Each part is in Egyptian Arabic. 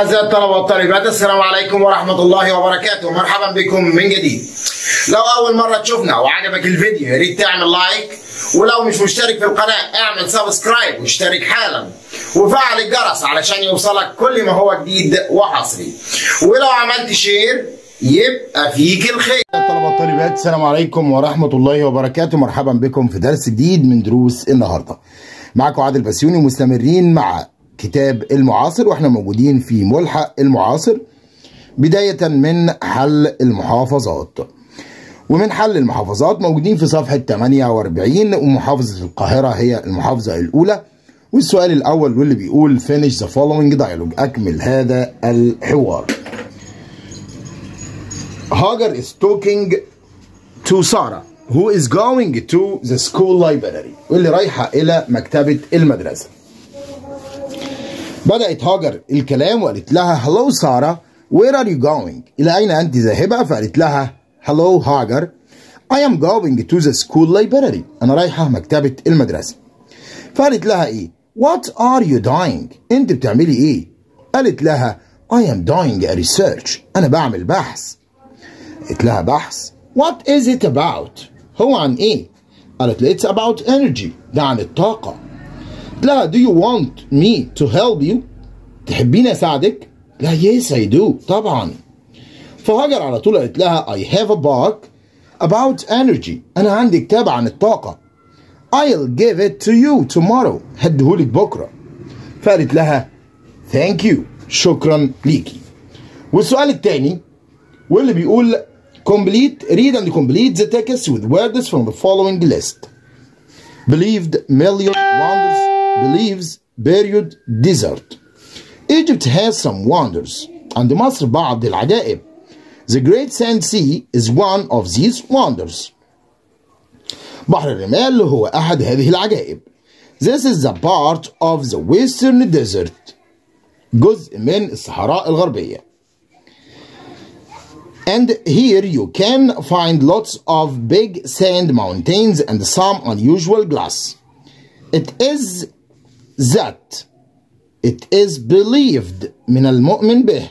أعزائي الطلبة والطالبات السلام عليكم ورحمة الله وبركاته مرحبا بكم من جديد لو أول مرة تشوفنا وعجبك الفيديو يا ريت تعمل لايك ولو مش مشترك في القناة اعمل سبسكرايب واشترك حالا وفعل الجرس علشان يوصلك كل ما هو جديد وحصري ولو عملت شير يبقى فيك الخير الطلبة والطالبات السلام عليكم ورحمة الله وبركاته مرحبا بكم في درس جديد من دروس النهاردة معكم عادل بسيوني مستمرين مع كتاب المعاصر واحنا موجودين في ملحق المعاصر بداية من حل المحافظات ومن حل المحافظات موجودين في صفحة 48 ومحافظة القاهرة هي المحافظة الأولى والسؤال الأول واللي بيقول finish the following dialogue أكمل هذا الحوار هاجر is talking to Sarah who is going to the school library واللي رايحة إلى مكتبة المدرسة بدأت هاجر الكلام وقالت لها hello سارة where are you going إلى أين أنت ذاهبة فقالت لها hello هاجر I am going to the school library أنا رايحة مكتبة المدرسة فقالت لها إيه what are you doing أنت بتعملي إيه قالت لها I am doing a research أنا بعمل بحث قالت لها بحث what is it about هو عن إيه قالت لها it's about energy ده عن الطاقة قلت لها do you want me to help you تحبيني اساعدك لا yes I do طبعا فهاجر على طول قالت لها I have a book about energy انا عندي كتاب عن الطاقة I'll give it to you tomorrow هديهولك بكرة فقالت لها thank you شكرا ليكي والسؤال الثاني واللي بيقول complete read and complete the text with words from the following list believed million wonders believes period desert Egypt has some wonders عند مصر بعض العجائب The Great Sand Sea is one of these wonders بحر الرمال هو أحد هذه العجائب This is the part of the western desert جزء من الصحراء الغربية And here you can find lots of big sand mountains and some unusual glass. It is that it is believed من المؤمن به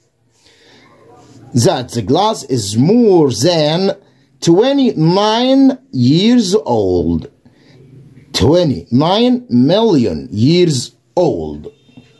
that the glass is more than 29 years old 29 million years old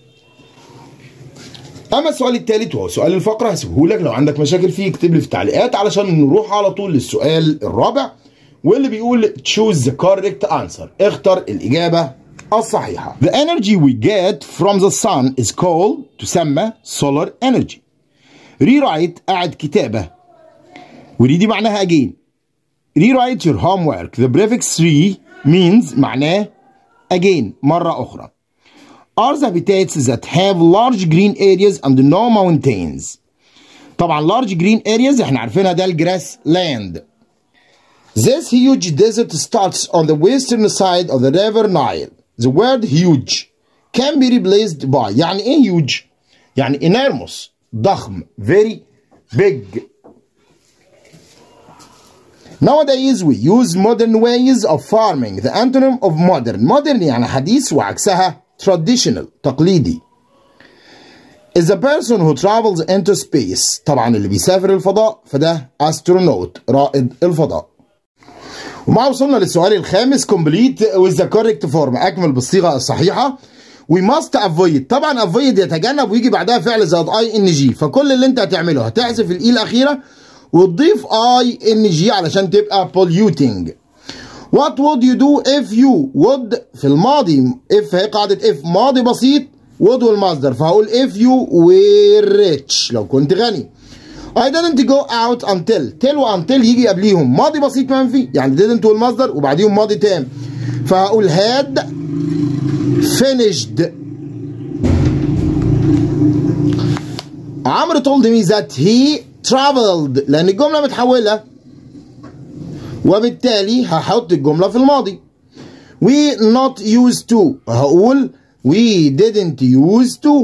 اما السؤال الثالث وهو سؤال الفقره هسيبه لك لو عندك مشاكل فيه اكتب لي في التعليقات علشان نروح على طول للسؤال الرابع واللي بيقول choose the correct answer اختر الاجابه الصحيحه The energy we get from the sun is called تسمى solar energy rewrite أعد كتابة ودي دي معناها again rewrite your homework the prefix 3 means معناه again مرة أخرى are the habitats that have large green areas and no mountains طبعا large green areas احنا عارفينها ده الجراس land This huge desert starts on the western side of the river Nile The word huge can be replaced by يعني ايه huge؟ يعني enormous ضخم very big Nowadays we use modern ways of farming the antonym of modern modern يعني حديث وعكسها traditional تقليدي is a person who travels into space طبعا اللي بيسافر الفضاء فده astronaut رائد الفضاء ومع وصلنا للسؤال الخامس complete with the correct form اكمل بالصيغه الصحيحه we must avoid طبعا avoid يتجنب ويجي بعدها فعل زائد اي ان جي فكل اللي انت هتعمله هتحذف الاي الاخيره وتضيف اي ان جي علشان تبقى polluting what would you do if you would في الماضي if هي قاعده if ماضي بسيط would والمصدر فهقول if you were rich لو كنت غني I didn't go out until till و until يجي قبليهم ماضي بسيط منفي يعني didn't والمصدر وبعديهم ماضي تام فهقول had finished عمرو told me that he traveled لأن الجملة متحولة وبالتالي هحط الجملة في الماضي we not used to هقول we didn't used to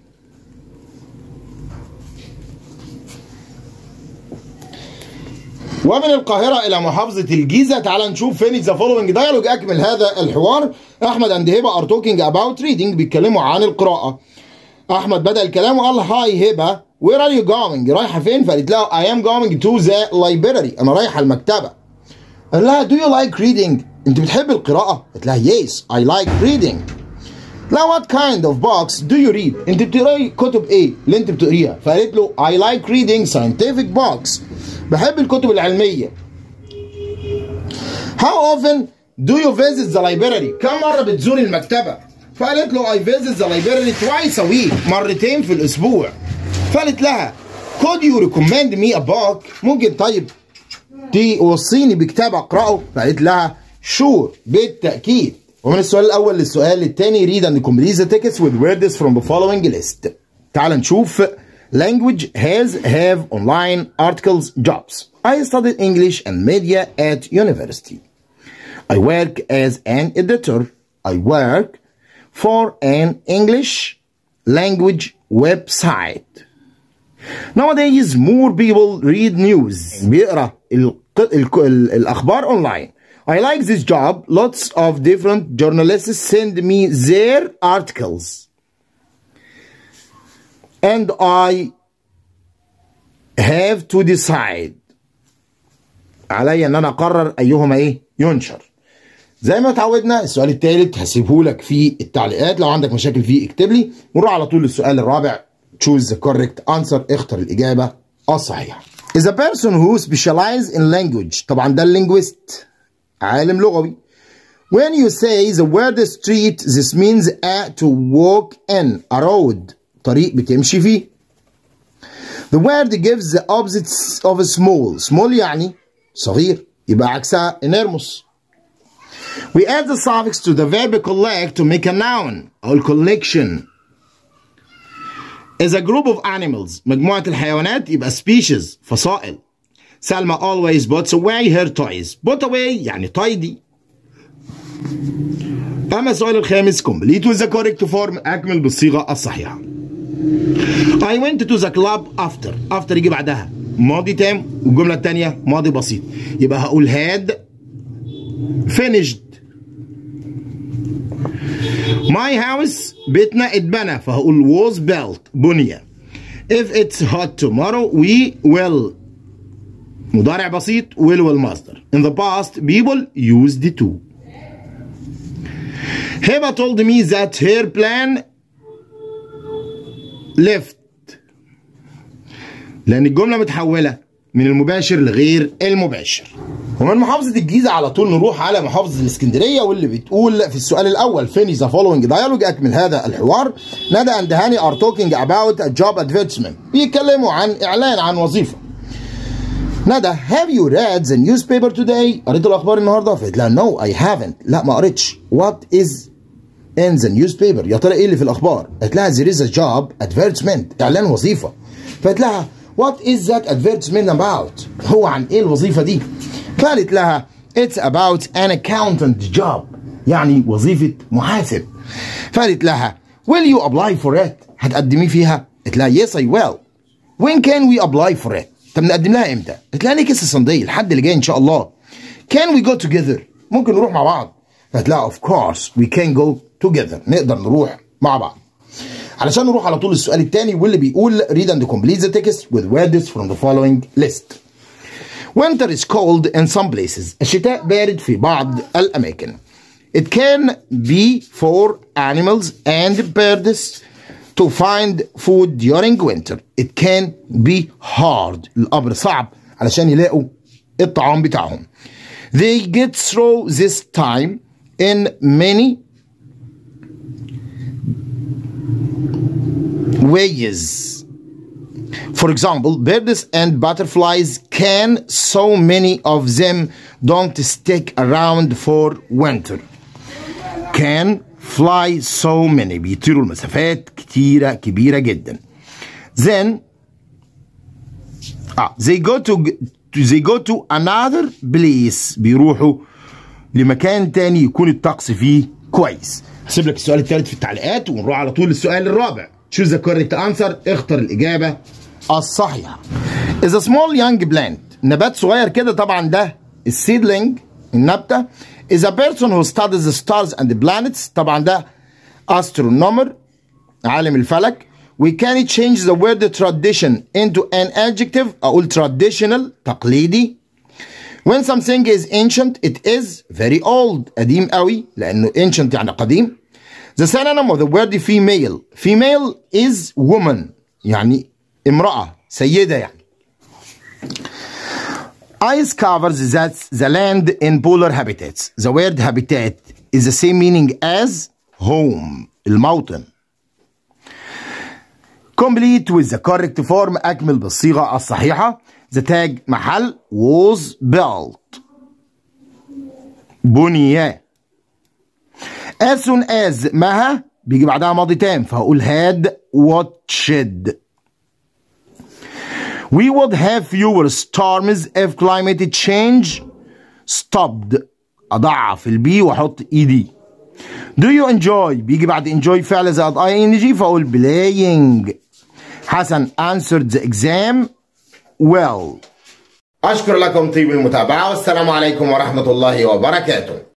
ومن القاهرة إلى محافظة الجيزة تعال نشوف finish the following dialogue أكمل هذا الحوار أحمد أند هبة are talking about reading بيتكلموا عن القراءة احمد بدا الكلام وقال هاي هبه where are you going رايحه فين فقالت لها I am going to the library انا رايحه المكتبه قال لها do you like reading انت بتحب القراءه قالت لها yes I like reading لا what kind of books do you read انت بتقراي كتب ايه اللي انت بتقريها فقالت له I like reading scientific books بحب الكتب العلميه How often do you visit the library كم مره بتزور المكتبه فقالت له I visit the library twice a week مرتين في الاسبوع فقالت لها could you recommend me a book ممكن طيب توصيني بكتاب اقراه فقالت لها sure بالتاكيد ومن السؤال الاول للسؤال الثاني read and complete the text with words from the following list تعال نشوف language has have online articles jobs I studied English and media at university I work as an editor I work for an English language website Nowadays more people read news بيقرا الق- الك- ال- الاخبار اونلاين I like this job lots of different journalists send me their articles and I have to decide علي ان انا اقرر ايهما ايه ينشر زي ما اتعودنا السؤال الثالث هسيبه لك في التعليقات لو عندك مشاكل فيه اكتب لي ونروح على طول للسؤال الرابع choose the correct answer اختر الإجابة الصحيحة is a person who specializes in language طبعا ده اللينجويست عالم لغوي when you say the word street this means a to walk in a road طريق بتمشي فيه the word gives the opposites of small small يعني صغير يبقى عكسها enormous we add the suffix to the verb collect to make a noun أو collection is a group of animals مجموعة الحيوانات يبقى species فصائل سلمى always puts away her toys put away يعني tidy أما السؤال الخامس complete with the correct form أكمل بالصيغة الصحيحة I went to the club after after يجي بعدها ماضي تام والجملة الثانية ماضي بسيط يبقى هقول had finished My house بيتنا اتبنى فهقول was built بني If it's hot tomorrow we will مضارع بسيط will والمصدر In the past people used to Heba told me that her plan left لأن الجملة متحولة من المباشر لغير المباشر ومن محافظة الجيزة على طول نروح على محافظة الإسكندرية واللي بتقول في السؤال الأول finish the following dialogue أكمل هذا الحوار ندى and هاني are talking about a job advertisement بيتكلموا عن إعلان عن وظيفة ندى have you read the newspaper today قريت الأخبار النهاردة فقلت لها no I haven't لا ما قريتش what is in the newspaper يا ترى ايه اللي في الاخبار قالت لها there is a job advertisement اعلان وظيفه فقالت لها what is that advertisement about هو عن ايه الوظيفه دي قالت لها it's about an accountant job يعني وظيفه محاسب فقالت لها will you apply for it هتقدمي فيها قالت لها yes I will when can we apply for it طب نقدم لها امتى قالت لها نيكس السندي الحد اللي جاي ان شاء الله can we go together ممكن نروح مع بعض قالت لها of course we can go together نقدر نروح مع بعض علشان نروح على طول السؤال الثاني واللي بيقول read and complete the text with words from the following list winter is cold in some places الشتاء بارد في بعض الأماكن it can be for animals and birds to find food during winter it can be hard الأمر صعب علشان يلاقوا الطعام بتاعهم they get through this time in many ways. For example, birds and butterflies can, so many of them don't stick around for winter. Can fly so many بيطيروا المسافات كتيرة كبيرة جدا. Then ah, they go to they go to another place بيروحوا لمكان تاني يكون الطقس فيه كويس. هسيب لك السؤال الثالث في التعليقات ونروح على طول للسؤال الرابع. choose the correct answer اختر الإجابة الصحيحة. is a small young plant نبات صغير كده طبعا ده السيدلينج النبتة is a person who studies the stars and the planets طبعا ده astronomer عالم الفلك we can change the word tradition into an adjective أقول traditional تقليدي when something is ancient it is very old قديم قوي لأنه ancient يعني قديم the synonym of the word female female is woman يعني امرأة سيدة يعني Ice covers that the land in polar habitats. The word habitat is the same meaning as home الموطن. Complete with the correct form أكمل بالصيغة الصحيحة. The tag محل was built. بني. As soon as مها بيجي بعدها ماضي تام فهقول had watched. We would have fewer storms if climate change stopped. أضعف البي وأحط إي دي. Do you enjoy بيجي بعد enjoy فعل زائد اي ان جي فأقول playing. حسن answered the exam well. أشكر لكم طيب المتابعة والسلام عليكم ورحمة الله وبركاته.